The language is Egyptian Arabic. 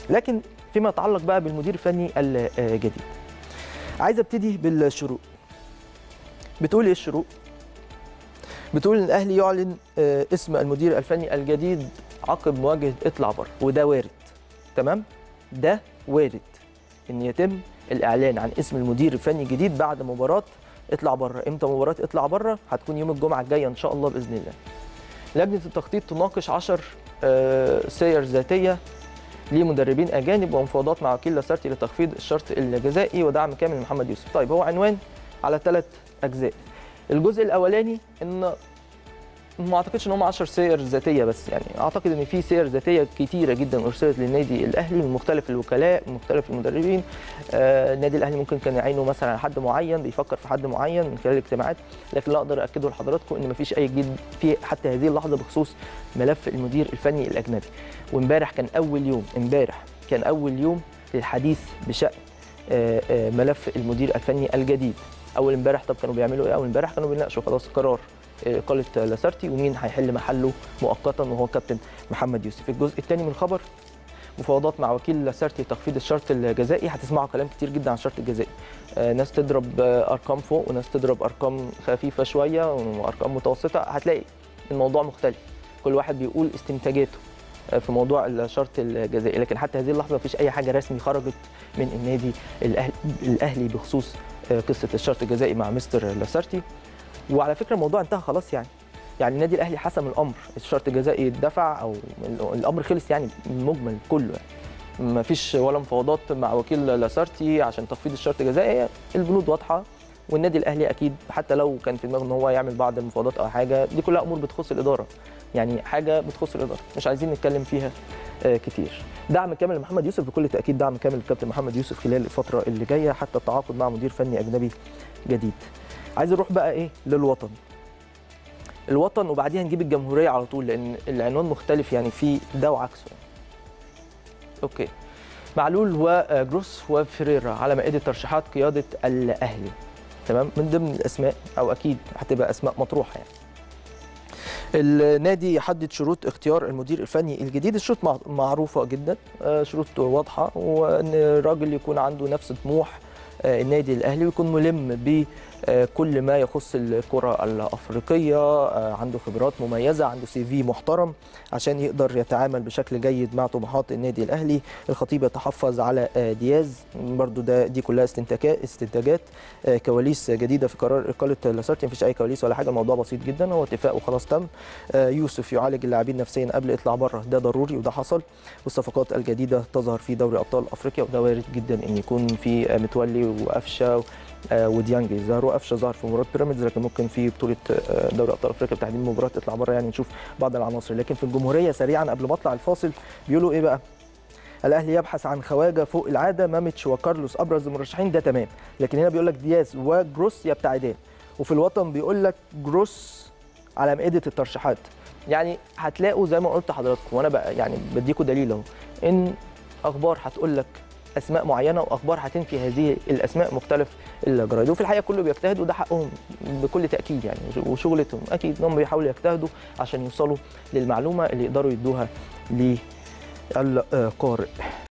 لكن فيما يتعلق بقى بالمدير الفني الجديد عايز ابتدي بالشروق بتقول ايه الشروق بتقول ان الاهلي يعلن آه، اسم المدير الفني الجديد عقب مواجهه اطلع بره وده وارد تمام ده وارد ان يتم الاعلان عن اسم المدير الفني الجديد بعد مباراه اطلع بره امتى مباراه اطلع بره هتكون يوم الجمعه الجايه ان شاء الله باذن الله لجنه التخطيط تناقش 10 سير ذاتيه لمدربين اجانب ومفاوضات مع وكيل لاسارتي لتخفيض الشرط الجزائي ودعم كامل لمحمد يوسف طيب هو عنوان على ثلاث اجزاء الجزء الاولاني ان ما اعتقدش ان هم 10 سير ذاتيه بس يعني اعتقد ان في سير ذاتيه كتيره جدا ارسلت للنادي الاهلي من مختلف الوكلاء من مختلف المدربين آه النادي الاهلي ممكن كان يعينه مثلا على حد معين بيفكر في حد معين من خلال الاجتماعات لكن لا اقدر اكده لحضراتكم ان مفيش اي جديد في حتى هذه اللحظه بخصوص ملف المدير الفني الاجنبي وامبارح كان اول يوم امبارح كان اول يوم للحديث بشان آه آه ملف المدير الفني الجديد اول امبارح طب كانوا بيعملوا ايه اول امبارح كانوا بيناقشوا خلاص قرار اقاله لاسارتي ومين هيحل محله مؤقتا وهو كابتن محمد يوسف الجزء الثاني من الخبر مفاوضات مع وكيل لاسارتي لتخفيض الشرط الجزائي هتسمعوا كلام كتير جدا عن الشرط الجزائي آه، ناس تضرب آه، ارقام فوق وناس تضرب ارقام خفيفه شويه وارقام متوسطه هتلاقي الموضوع مختلف كل واحد بيقول استنتاجاته آه، في موضوع الشرط الجزائي لكن حتى هذه اللحظه مفيش اي حاجه رسمي خرجت من النادي الاهلي الاهلي بخصوص آه، قصه الشرط الجزائي مع مستر لاسارتي وعلى فكره الموضوع انتهى خلاص يعني يعني النادي الاهلي حسم الامر الشرط الجزائي اتدفع او الامر خلص يعني مجمل كله يعني ما فيش ولا مفاوضات مع وكيل لاسارتي عشان تخفيض الشرط الجزائي البنود واضحه والنادي الاهلي اكيد حتى لو كان في دماغه ان هو يعمل بعض المفاوضات او حاجه دي كلها امور بتخص الاداره يعني حاجه بتخص الاداره مش عايزين نتكلم فيها آه، كتير دعم كامل لمحمد يوسف بكل تاكيد دعم كامل للكابتن محمد يوسف خلال الفتره اللي جايه حتى التعاقد مع مدير فني اجنبي جديد عايز اروح بقى ايه للوطن الوطن وبعديها نجيب الجمهوريه على طول لان العنوان مختلف يعني في ده وعكسه يعني. اوكي معلول وجروس وفريرا على مائده ترشيحات قياده الاهلي تمام من ضمن الاسماء او اكيد هتبقى اسماء مطروحه يعني النادي يحدد شروط اختيار المدير الفني الجديد الشروط مع- معروفه جدا آه، شروط واضحه وان الراجل يكون عنده نفس طموح آه، النادي الاهلي ويكون ملم بكل ما يخص الكره الافريقيه آه، عنده خبرات مميزه عنده سي في محترم عشان يقدر يتعامل بشكل جيد مع طموحات النادي الاهلي الخطيب يتحفظ على آه، دياز برضو ده دي كلها استنتاجات استنتاجات آه، كواليس جديده في قرار اقاله لاسارتي مفيش اي كواليس ولا حاجه الموضوع بسيط جدا هو اتفاق وخلاص تم آه، يوسف يعالج اللاعبين نفسيا قبل اطلاع بره ده ضروري وده حصل والصفقات الجديده تظهر في دوري ابطال افريقيا وده وارد جدا ان يكون في آه، متولي وقفشه آه، وديانج يظهروا قفشه ظهر في مباراه بيراميدز لكن ممكن في بطوله آه، دوري ابطال افريقيا بتحديد مباراه اطلع بره يعني نشوف بعض العناصر لكن في الجمهوريه سريعا قبل ما اطلع الفاصل بيقولوا ايه بقى الاهلي يبحث عن خواجه فوق العاده ماميتش وكارلوس ابرز المرشحين ده تمام لكن هنا بيقول لك دياز وجروس يبتعدان وفي الوطن بيقول لك جروس على مائده الترشيحات يعني هتلاقوا زي ما قلت لحضراتكم وانا بقى يعني بديكوا دليل اهو ان اخبار هتقول لك اسماء معينه واخبار هتنفي هذه الاسماء مختلف الجرايد وفي الحقيقه كله بيجتهد وده حقهم بكل تاكيد يعني وشغلتهم اكيد انهم بيحاولوا يجتهدوا عشان يوصلوا للمعلومه اللي يقدروا يدوها للقارئ